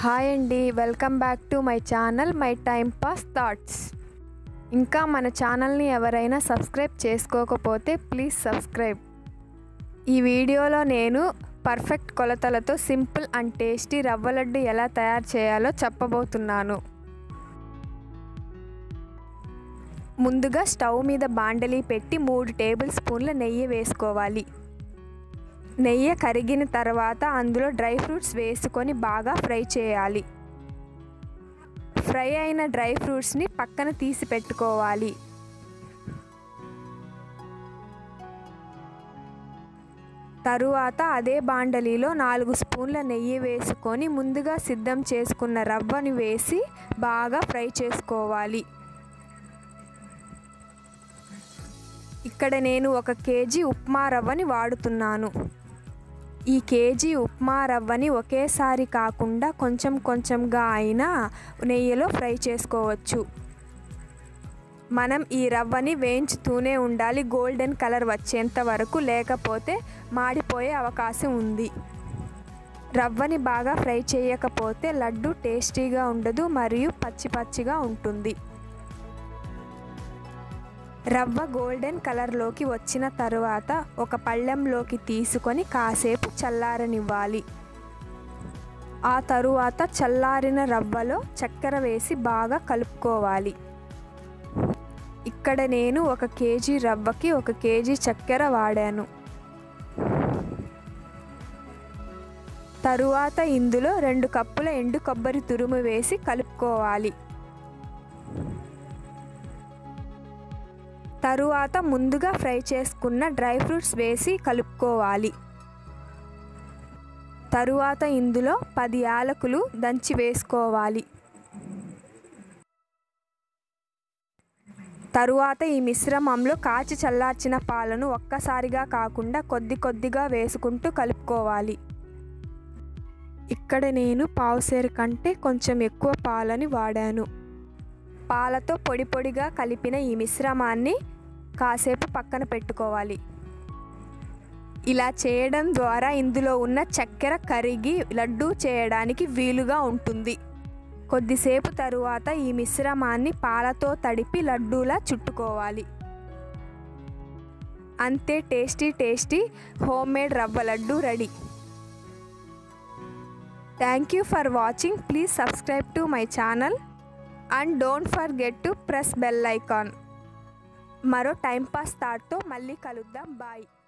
hi అండి welcome back to my channel my time pass thoughts ఇంకా మన ఛానల్ని ఎవరైనా సబ్స్క్రైబ్ చేసుకోకపోతే ప్లీజ్ సబ్స్క్రైబ్ ఈ వీడియోలో నేను పర్ఫెక్ట్ కొలతలతో సింపుల్ అండ్ టేస్టీ రవ్వ లడ్డు ఎలా తయారు చేయాలో చెప్పబోతున్నాను ముందుగా స్టవ్ మీద బాండలీ పెట్టి మూడు టేబుల్ స్పూన్ల నెయ్యి వేసుకోవాలి నెయ్యి కరిగిన తర్వాత అందులో డ్రై ఫ్రూట్స్ వేసుకొని బాగా ఫ్రై చేయాలి ఫ్రై అయిన డ్రై ఫ్రూట్స్ని పక్కన తీసి పెట్టుకోవాలి తరువాత అదే బాండలీలో నాలుగు స్పూన్ల నెయ్యి వేసుకొని ముందుగా సిద్ధం చేసుకున్న రవ్వని వేసి బాగా ఫ్రై చేసుకోవాలి ఇక్కడ నేను ఒక కేజీ ఉప్మా రవ్వని వాడుతున్నాను ఈ కేజీ ఉప్మా రవ్వని ఒకేసారి కాకుండా కొంచెం కొంచెంగా అయినా నెయ్యిలో ఫ్రై చేసుకోవచ్చు మనం ఈ రవ్వని వేయించుతూనే ఉండాలి గోల్డెన్ కలర్ వచ్చేంత వరకు లేకపోతే మాడిపోయే అవకాశం ఉంది రవ్వని బాగా ఫ్రై చేయకపోతే లడ్డు టేస్టీగా ఉండదు మరియు పచ్చి పచ్చిగా ఉంటుంది రవ్వ గోల్డెన్ కలర్లోకి వచ్చిన తరువాత ఒక పళ్ళెంలోకి తీసుకొని కాసేపు చల్లారనివ్వాలి ఆ తరువాత చల్లారిన రవ్వలో చక్కెర వేసి బాగా కలుపుకోవాలి ఇక్కడ నేను ఒక కేజీ రవ్వకి ఒక కేజీ చక్కెర వాడాను తరువాత ఇందులో రెండు కప్పుల ఎండు కొబ్బరి తురుము వేసి కలుపుకోవాలి తరువాత ముందుగా ఫ్రై చేసుకున్న డ్రై ఫ్రూట్స్ వేసి కలుపుకోవాలి తరువాత ఇందులో పది యాలకులు దంచి వేసుకోవాలి తరువాత ఈ మిశ్రమంలో కాచి చల్లార్చిన పాలను ఒక్కసారిగా కాకుండా కొద్ది కొద్దిగా వేసుకుంటూ కలుపుకోవాలి ఇక్కడ నేను పావుసేరు కంటే కొంచెం ఎక్కువ పాలని వాడాను పాలతో పొడి పొడిగా కలిపిన ఈ మిశ్రమాన్ని కాసేపు పక్కన పెట్టుకోవాలి ఇలా చేయడం ద్వారా ఇందులో ఉన్న చక్కెర కరిగి లడ్డు చేయడానికి వీలుగా ఉంటుంది కొద్దిసేపు తరువాత ఈ మిశ్రమాన్ని పాలతో తడిపి లడ్డూలా చుట్టుకోవాలి అంతే tasty tasty home made rava laddu ready thank you for watching please subscribe to my channel and don't forget to press bell icon మరో టైంపాస్ థాట్తో మళ్ళీ కలుద్దాం బాయ్